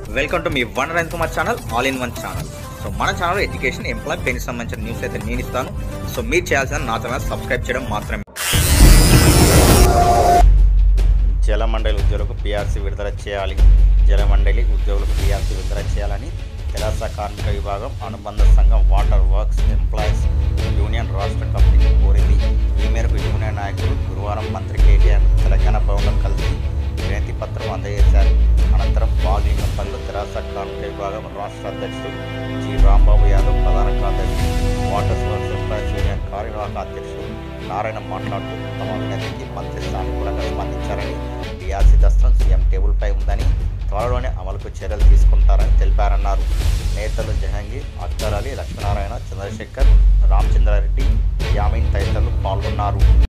welcome to మీ వన్ రైన్ Kumar channel all in one channel so మన ఛానల్ ఎడ్యుకేషన్ ఎంప్లాయ్ పెన్కి సంబంధించిన న్యూస్ అయితే నేను ఇస్తాను సో మీరు చేయాల్సిన నా ఛానల్ సబ్స్క్రైబ్ చేయడం మాత్రమే జలమండలి ఉద్యోగులకు పీఆర్సీ విడుదల చేయాలి జలమండలి ఉద్యోగులకు పీఆర్సీ విడుదల చేయాలని తెలంగాణ కార్మిక విభాగం అనుబంధ సంఘం వాటర్ వర్క్స్ ఎంప్లాయీస్ యూనియన్ రాష్ట్ర కమిటీకి కోరింది ఈ మేరకు యూనియన్ నాయకులు గురువారం మంత్రి కేటీఆర్ తెలంగాణ భవన్లో కలిసి వినతి పత్రం అందజేశారు అనంతరం బాలింగంపల్లి తెరాస కార్మిక విభాగం రాష్ట్ర అధ్యక్షుడు జి రాంబాబు యాదవ్ ప్రధాన కార్యదర్శి వాటర్ వర్క్స్ ఎంప్లాయీస్ యూనియన్ కార్యనిర్వాహక అధ్యక్షుడు నారాయణ మాట్లాడుతూ తమ వినతికి మంత్రి సానుకూలంగా స్పందించారని పీఆర్సీ దస్త్రం సీఎం టేబుల్పై ఉందని త్వరలోనే అమలుకు చర్యలు తీసుకుంటారని తెలిపారన్నారు నేతలు జహంగీర్ అఖ్తర్ అలీ లక్ష్మీనారాయణ చంద్రశేఖర్ రామచంద్రారెడ్డి యామీన్ తదితరులు పాల్గొన్నారు